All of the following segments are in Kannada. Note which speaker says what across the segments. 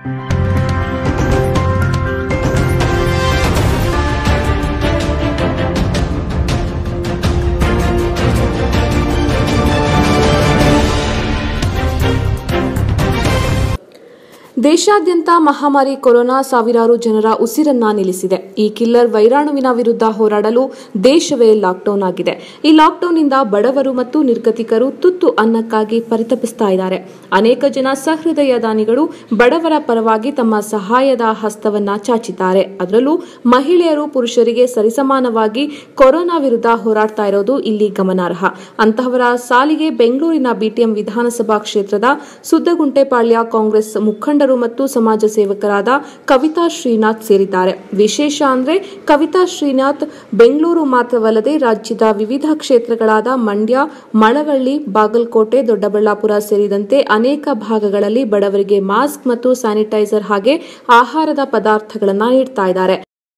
Speaker 1: ದೇಶಾದ್ಯಂತ ಮಹಾಮಾರಿ ಕೊರೋನಾ ಸಾವಿರಾರು ಜನರ ಉಸಿರನ್ನ ನಿಲ್ಲಿಸಿದೆ ಈ ಕಿಲ್ಲರ್ ವೈರಾಣುವಿನ ವಿರುದ್ಧ ಹೋರಾಡಲು ದೇಶವೇ ಲಾಕ್ಡೌನ್ ಆಗಿದೆ ಈ ಲಾಕ್ಡೌನ್ನಿಂದ ಬಡವರು ಮತ್ತು ನಿರ್ಗತಿಕರು ತುತ್ತು ಅನ್ನಕ್ಕಾಗಿ ಪರಿತಪಿಸ್ತಾ ಇದ್ದಾರೆ ಅನೇಕ ಜನ ಸಹೃದಯ ದಾನಿಗಳು ಬಡವರ ಪರವಾಗಿ ತಮ್ಮ ಸಹಾಯದ ಹಸ್ತವನ್ನ ಚಾಚಿದ್ದಾರೆ ಅದರಲ್ಲೂ ಮಹಿಳೆಯರು ಪುರುಷರಿಗೆ ಸರಿಸಮಾನವಾಗಿ ಕೊರೋನಾ ವಿರುದ್ಧ ಹೋರಾಡ್ತಾ ಇರೋದು ಇಲ್ಲಿ ಗಮನಾರ್ಹ ಅಂತಹವರ ಸಾಲಿಗೆ ಬೆಂಗಳೂರಿನ ಬಿಟಿಎಂ ವಿಧಾನಸಭಾ ಕ್ಷೇತ್ರದ ಸುದ್ದಗುಂಟೆಪಾಳ್ಯ ಕಾಂಗ್ರೆಸ್ ಮುಖಂಡರು ಮತ್ತು ಸಮಾಜ ಸೇವಕರಾದ ಕವಿತಾ ಶ್ರೀನಾಥ್ ಸೇರಿದ್ದಾರೆ ವಿಶೇಷ ಅಂದ್ರೆ ಕವಿತಾ ಶ್ರೀನಾಥ್ ಬೆಂಗಳೂರು ಮಾತ್ರವಲ್ಲದೆ ರಾಜ್ಯದ ವಿವಿಧ ಕ್ಷೇತ್ರಗಳಾದ ಮಂಡ್ಯ ಮಳವಳ್ಳಿ ಬಾಗಲಕೋಟೆ ದೊಡ್ಡಬಳ್ಳಾಪುರ ಸೇರಿದಂತೆ ಅನೇಕ ಭಾಗಗಳಲ್ಲಿ ಬಡವರಿಗೆ ಮಾಸ್ಕ್ ಮತ್ತು ಸ್ಯಾನಿಟೈಸರ್ ಹಾಗೆ ಆಹಾರದ ಪದಾರ್ಥಗಳನ್ನು ನೀಡ್ತಾ ಇದ್ದಾರೆ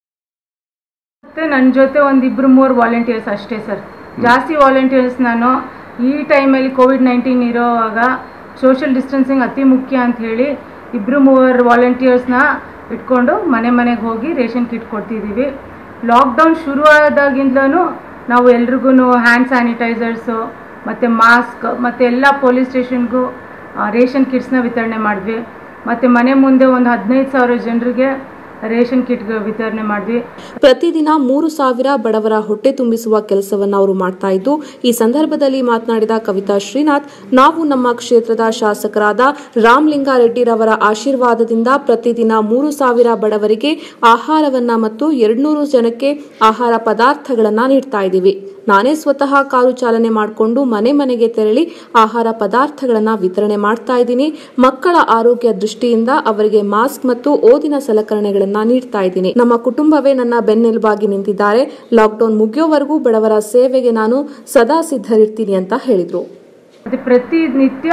Speaker 2: ಮತ್ತು ನನ್ನ ಜೊತೆ ಒಂದಿಬ್ಬರು ಮೂರು ವಾಲಂಟಿಯರ್ಸ್ ಅಷ್ಟೇ ಸರ್ ಜಾಸ್ತಿ ವಾಲಂಟಿಯರ್ಸ್ ನಾನು ಈ ಟೈಮಲ್ಲಿ ಕೋವಿಡ್ ನೈನ್ಟೀನ್ ಇರೋವಾಗ ಸೋಷಿಯಲ್ ಡಿಸ್ಟೆನ್ಸಿಂಗ್ ಅತಿ ಮುಖ್ಯ ಅಂತ ಹೇಳಿ ಇಬ್ಬರು ಮೂವರು ವಾಲಂಟಿಯರ್ಸ್ನ ಇಟ್ಕೊಂಡು ಮನೆ ಮನೆಗೆ ಹೋಗಿ ರೇಷನ್ ಕಿಟ್ ಕೊಡ್ತಿದ್ದೀವಿ ಲಾಕ್ಡೌನ್ ಶುರು ಆದಾಗಿಂದಲೂ ನಾವು ಎಲ್ರಿಗೂ ಹ್ಯಾಂಡ್ ಸ್ಯಾನಿಟೈಸರ್ಸು ಮತ್ತು ಮಾಸ್ಕ್ ಮತ್ತು ಎಲ್ಲ ಪೊಲೀಸ್ ಸ್ಟೇಷನ್ಗೂ ರೇಷನ್ ಕಿಟ್ಸ್ನ ವಿತರಣೆ ಮಾಡಿದ್ವಿ ಮತ್ತು ಮನೆ ಮುಂದೆ ಒಂದು ಹದಿನೈದು ಸಾವಿರ ಜನರಿಗೆ ರೇಷನ್ ಕಿಟ್ ವಿತರಣೆ ಮಾಡಿದ್ವಿ
Speaker 1: ಪ್ರತಿದಿನ ಮೂರು ಸಾವಿರ ಬಡವರ ಹೊಟ್ಟೆ ತುಂಬಿಸುವ ಕೆಲಸವನ್ನು ಅವರು ಮಾಡ್ತಾ ಇದ್ದು ಈ ಸಂದರ್ಭದಲ್ಲಿ ಮಾತನಾಡಿದ ಕವಿತಾ ಶ್ರೀನಾಥ್ ನಾವು ನಮ್ಮ ಕ್ಷೇತ್ರದ ಶಾಸಕರಾದ ರಾಮಲಿಂಗಾರೆಡ್ಡಿರವರ ಆಶೀರ್ವಾದದಿಂದ ಪ್ರತಿದಿನ ಮೂರು ಸಾವಿರ ಬಡವರಿಗೆ ಆಹಾರವನ್ನ ಮತ್ತು ಎರಡ್ನೂರು ಜನಕ್ಕೆ ಆಹಾರ ಪದಾರ್ಥಗಳನ್ನ ನೀಡ್ತಾ ಇದ್ದೀವಿ ನಾನೇ ಸ್ವತಃ ಕಾರು ಚಾಲನೆ ಮಾಡಿಕೊಂಡು ಮನೆ ಮನೆಗೆ ತೆರಳಿ ಆಹಾರ ಪದಾರ್ಥಗಳನ್ನ ವಿತರಣೆ ಮಾಡ್ತಾ ಇದ್ದೀನಿ ಮಕ್ಕಳ ಆರೋಗ್ಯ ದೃಷ್ಟಿಯಿಂದ ಅವರಿಗೆ ಮಾಸ್ಕ್ ಮತ್ತು ಓದಿನ ಸಲಕರಣೆಗಳನ್ನ ನೀಡ್ತಾ ಇದ್ದೀನಿ ನಮ್ಮ ಕುಟುಂಬವೇ ನನ್ನ ಬೆನ್ನೆಲುಬಾಗಿ ನಿಂತಿದ್ದಾರೆ ಲಾಕ್ಡೌನ್ ಮುಗಿಯೋವರೆಗೂ ಬಡವರ ಸೇವೆಗೆ ನಾನು ಸದಾ ಸಿದ್ಧರಿರ್ತೀನಿ ಅಂತ ಹೇಳಿದ್ರು
Speaker 2: ಮತ್ತು ಪ್ರತಿನಿತ್ಯ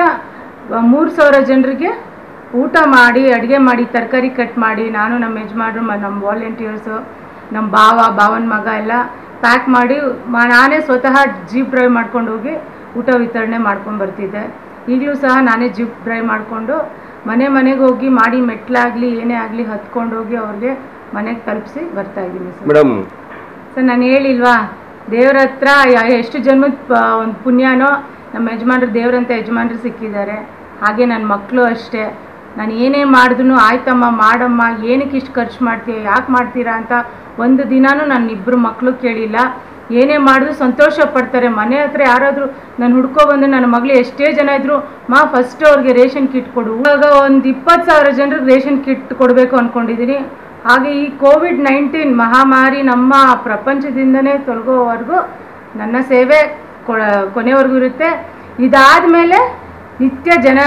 Speaker 2: ಮೂರು ಸಾವಿರ ಜನರಿಗೆ ಊಟ ಮಾಡಿ ಅಡುಗೆ ಮಾಡಿ ತರಕಾರಿ ಕಟ್ ಮಾಡಿ ನಾನು ನಮ್ಮ ಯಜಮಾನ್ರು ಮ ನಮ್ಮ ವಾಲಂಟಿಯರ್ಸು ನಮ್ಮ ಭಾವ ಭಾವನ ಮಗ ಎಲ್ಲ ಪ್ಯಾಕ್ ಮಾಡಿ ಮ- ನಾನೇ ಸ್ವತಃ ಜೀಪ್ ಡ್ರೈವ್ ಮಾಡ್ಕೊಂಡು ಹೋಗಿ ಊಟ ವಿತರಣೆ ಮಾಡ್ಕೊಂಡು ಬರ್ತಿದ್ದೆ ಈಗಲೂ ಸಹ ನಾನೇ ಜೀಪ್ ಡ್ರೈವ್ ಮಾಡಿಕೊಂಡು ಮನೆ ಮನೆಗೆ ಹೋಗಿ ಮಾಡಿ ಮೆಟ್ಲಾಗಲಿ ಏನೇ ಆಗಲಿ ಹತ್ಕೊಂಡು ಹೋಗಿ ಅವ್ರಿಗೆ ಮನೆಗೆ ತಲುಪಿಸಿ ಬರ್ತಾ ಇದ್ದೀನಿ ಸರ್
Speaker 3: ಮೇಡಮ್
Speaker 2: ಸರ್ ನಾನು ಹೇಳಿಲ್ವಾ ದೇವ್ರ ಹತ್ರ ಯ- ಎಷ್ಟು ಜನ್ಮದ ಒಂದು ಪುಣ್ಯನೋ ನಮ್ಮ ಯಜಮಾನ್ರು ದೇವ್ರಂತ ಯಜಮಾನ್ರು ಸಿಕ್ಕಿದ್ದಾರೆ ಹಾಗೆ ನನ್ನ ಮಕ್ಕಳು ಅಷ್ಟೇ ನಾನು ಏನೇ ಮಾಡಿದ್ರು ಆಯ್ತಮ್ಮ ಮಾಡಮ್ಮ ಏನಕ್ಕೆ ಇಷ್ಟು ಖರ್ಚು ಮಾಡ್ತೀಯ ಯಾಕೆ ಮಾಡ್ತೀರಾ ಅಂತ ಒಂದು ದಿನಾನೂ ನನ್ನ ಇಬ್ಬರು ಮಕ್ಕಳು ಕೇಳಿಲ್ಲ ಏನೇ ಮಾಡಿದ್ರು ಸಂತೋಷ ಪಡ್ತಾರೆ ಮನೆ ಹತ್ರ ಯಾರಾದರೂ ನಾನು ಹುಡ್ಕೊ ಬಂದು ನನ್ನ ಮಗಳು ಎಷ್ಟೇ ಜನ ಇದ್ರು ಮಾ ಫಸ್ಟ್ ಅವ್ರಿಗೆ ರೇಷನ್ ಕಿಟ್ ಕೊಡು ಇವಾಗ ಒಂದು ಇಪ್ಪತ್ತು ಸಾವಿರ ಜನರಿಗೆ ರೇಷನ್ ಕಿಟ್ ಕೊಡಬೇಕು ಅಂದ್ಕೊಂಡಿದ್ದೀನಿ ಹಾಗೆ ಈ ಕೋವಿಡ್ ನೈನ್ಟೀನ್ ಮಹಾಮಾರಿ ನಮ್ಮ ಪ್ರಪಂಚದಿಂದನೇ ತೊಲಗೋವರೆಗೂ ನನ್ನ ಸೇವೆ ಕೊ- ಕೊನೆವರೆಗೂ ಇರುತ್ತೆ ಇದಾದಮೇಲೆ ನಿತ್ಯ ಜನ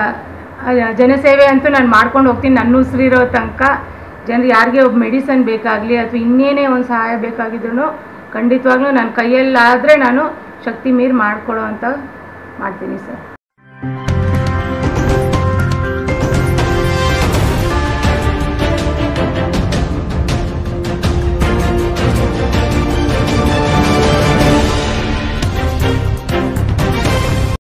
Speaker 2: ಜನಸೇವೆ ಅಂತೂ ನಾನು ಮಾಡ್ಕೊಂಡು ಹೋಗ್ತೀನಿ ನನ್ನ ಉಸಿರಿರೋ ತನಕ ಜನರು ಯಾರಿಗೆ ಒಬ್ಬ ಮೆಡಿಸನ್ ಬೇಕಾಗಲಿ ಅಥವಾ ಇನ್ನೇನೇ ಒಂದು ಸಹಾಯ ಬೇಕಾಗಿದ್ರು ಖಂಡಿತವಾಗ್ಲೂ ನನ್ನ ಕೈಯಲ್ಲಾದರೆ ನಾನು ಶಕ್ತಿ ಮೀರಿ ಮಾಡಿಕೊಡೋ ಅಂತ ಮಾಡ್ತೀನಿ ಸರ್